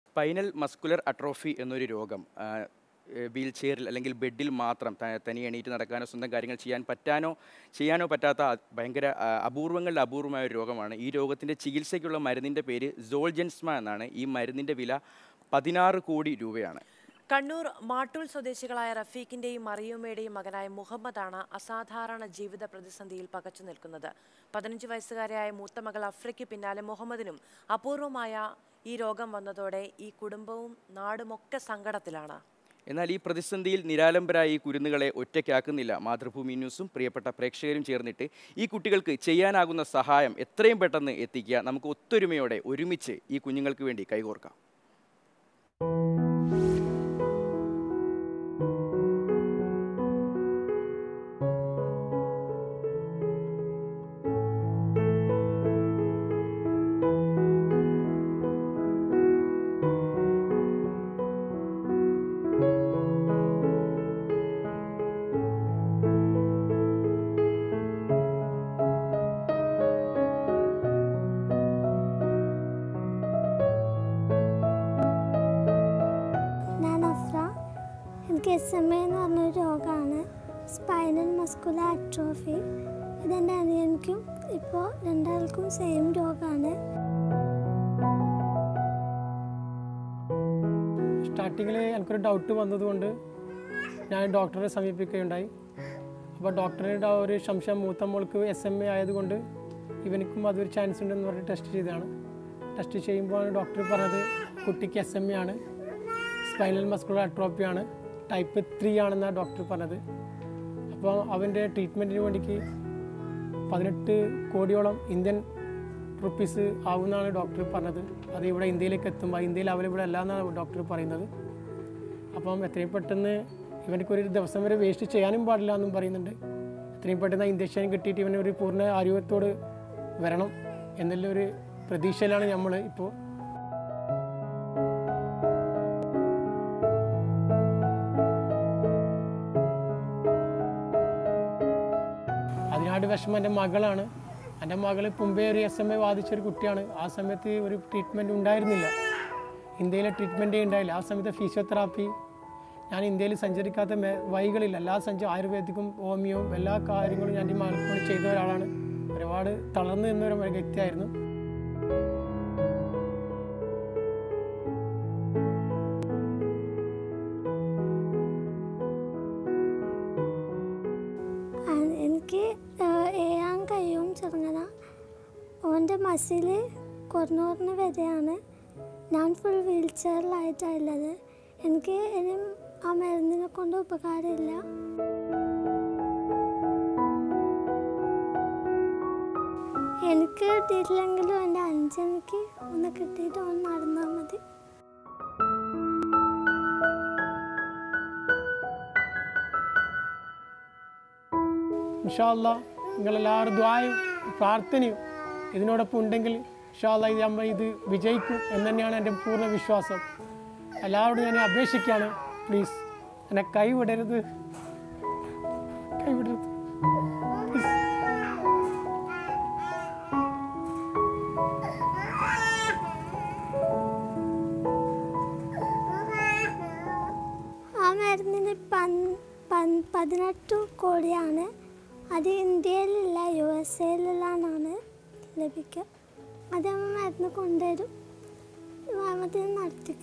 spinal muscular atrophy എന്നൊരു രോഗം wheel ചെയറിൽ അല്ലെങ്കിൽ ബെഡിൽ മാത്രം ത- തനിയെ എണീറ്റ് നടക്കാനോ സ്വന്തം കാര്യങ്ങൾ ചെയ്യാൻ പറ്റാനോ ചെയ്യാനോ പറ്റാത്ത അ- ഭയങ്കര ആ, അപൂർവങ്ങളുടെ അപൂർവമായ ഒരു രോഗമാണ് ഈ രോഗത്തിൻ്റെ ചികിത്സയ്ക്കുള്ള മരുന്നിൻ്റെ പേര് സോൾജൻസ്മ എന്നാണ് ഈ മരുന്നിൻ്റെ വില പതിനാറ് കോടി രൂപയാണ് കണ്ണൂർ മാട്ടൂൽ സ്വദേശികളായ റഫീഖിന്റെയും മറിയുമ്മയുടെയും മകനായ മുഹമ്മദാണ് അസാധാരണ ജീവിത പ്രതിസന്ധിയിൽ പകച്ചു നിൽക്കുന്നത് പതിനഞ്ച് വയസ്സുകാരിയായ മൂത്ത മകൾ അഫ്രയ്ക്ക് പിന്നാലെ മുഹമ്മദിനും അപൂർവമായ ഈ രോഗം വന്നതോടെ ഈ കുടുംബവും നാടുമൊക്കെ സങ്കടത്തിലാണ് എന്നാൽ ഈ പ്രതിസന്ധിയിൽ നിരാലംബരായ ഈ കുരുന്നുകളെ ഒറ്റയ്ക്കാക്കുന്നില്ല മാതൃഭൂമി ന്യൂസും പ്രിയപ്പെട്ട പ്രേക്ഷകരും ചേർന്നിട്ട് ഈ കുട്ടികൾക്ക് ചെയ്യാനാകുന്ന സഹായം എത്രയും പെട്ടെന്ന് എത്തിക്കുക നമുക്ക് ഒത്തൊരുമയോടെ ഒരുമിച്ച് ഈ കുഞ്ഞുങ്ങൾക്ക് വേണ്ടി കൈകോർക്കാം ഞാൻ അഫ്ര എനിക്ക് എസ് എം എ എന്ന് പറഞ്ഞൊരു രോഗമാണ് സ്പൈനൽ മസ്കുലർ അട്രോഫി ഇതെൻ്റെ അനിയനിക്കും ഇപ്പോൾ രണ്ടാൾക്കും സെയിം രോഗമാണ് സ്റ്റാർട്ടിങ്ങിൽ എനിക്കൊരു ഡൗട്ട് വന്നതുകൊണ്ട് ഞാൻ ഡോക്ടറെ സമീപിക്കുകയുണ്ടായി അപ്പോൾ ഡോക്ടറുടെ ആ ഒരു സംശയം മൂത്ത മോൾക്ക് എസ് എം എ ആയതുകൊണ്ട് ഇവനിക്കും അതൊരു ചാൻസ് ഉണ്ടെന്ന് പറഞ്ഞ് ടെസ്റ്റ് ചെയ്തതാണ് ടെസ്റ്റ് ചെയ്യുമ്പോൾ ഡോക്ടർ പറഞ്ഞത് കുട്ടിക്ക് എസ് എം എ ആണ് സ്പൈനൽ മസ്കുലർ അട്രോപ്പി ആണ് ടൈപ്പ് ത്രീ ആണെന്നാണ് ഡോക്ടർ പറഞ്ഞത് അപ്പോൾ അവൻ്റെ ട്രീറ്റ്മെൻറ്റിന് വേണ്ടിക്ക് പതിനെട്ട് കോടിയോളം ഇന്ത്യൻ റുപ്പീസ് ആവുമെന്നാണ് ഡോക്ടർ പറഞ്ഞത് അത് ഇവിടെ ഇന്ത്യയിലേക്ക് എത്തുമ്പോൾ ഇന്ത്യയിൽ അവൈലബിൾ അല്ല എന്നാണ് ഡോക്ടർ പറയുന്നത് അപ്പം എത്രയും പെട്ടെന്ന് ഇവനക്ക് ഒരു ദിവസം വരെ വേസ്റ്റ് ചെയ്യാനും പാടില്ല എന്നും പറയുന്നുണ്ട് എത്രയും പെട്ടെന്ന് ഇഞ്ചക്ഷൻ കിട്ടിയിട്ട് ഇവന് ഒരു പൂർണ്ണ ആരോഗ്യത്തോട് വരണം എന്നുള്ള ഒരു പ്രതീക്ഷയിലാണ് നമ്മൾ ഇപ്പോൾ അതിനാട് വിഷമം എൻ്റെ മകളാണ് എൻ്റെ മകൾ മുമ്പേ ഒരു എസ് എം എ ബാധിച്ചൊരു കുട്ടിയാണ് ആ സമയത്ത് ഒരു ട്രീറ്റ്മെൻറ്റ് ഉണ്ടായിരുന്നില്ല ഇന്ത്യയിലെ ട്രീറ്റ്മെൻറ്റേ ഉണ്ടായില്ല ആ സമയത്ത് ഫിസിയോതെറാപ്പി ഞാൻ ഇന്ത്യയിൽ സഞ്ചരിക്കാത്ത മേ വഴികളില്ല എല്ലാ സഞ്ച ആയുർവേദിക്കും ഹോമിയോവും എല്ലാ കാര്യങ്ങളും ഞാൻ എൻ്റെ മകൾക്ക് വേണ്ടി ചെയ്ത ഒരാളാണ് ഒരുപാട് തളർന്നു നിന്നൊരു വ്യക്തിയായിരുന്നു ആ, എനിക്ക് ഏഹ്, ഏഴാം കയ്യും ചെറുങ്ങന ഓൻ്റെ മസിൽ കുറഞ്ഞു കുറഞ്ഞ് വരികയാണ് ഞാൻ ഫുൾ വീൽ ചെയറിലായിട്ടാണുള്ളത് എനിക്ക് ഇനിയും ആ മരുന്നിനെ കൊണ്ട് ഉപകാരമില്ല എനിക്ക് കിട്ടിയിട്ടില്ലെങ്കിലും എൻ്റെ അഞ്ചെനിക്ക് ഒന്ന് കിട്ടിയിട്ട് ഒന്ന് നടന്നാൽ മതി ഇൻഷാല്ല നിങ്ങളെല്ലാവരും ദ്വായും പ്രാർത്ഥനയും ഇതിനോടൊപ്പം ഉണ്ടെങ്കിൽ ഇൻഷാല്ല ഇത് നമ്മൾ ഇത് വിജയിക്കും എന്ന് തന്നെയാണ് എൻ്റെ പൂർണ്ണ വിശ്വാസം എല്ലാവരോടും ഞാൻ അപേക്ഷിക്കുകയാണ് പ്ലീസ് എന്നെ കൈവിടരുത് കൈവിടരുത് പ്ലീസ് ആ മരുന്നിന് പൻ പൻ പതിനെട്ട് കോടിയാണ് അത് ഇന്ത്യയിലില്ല യു എസ് എയിലാണ് ലഭിക്കുക അത് നമ്മൾ മരുന്ന് കൊണ്ടുവരും അത് നടത്തി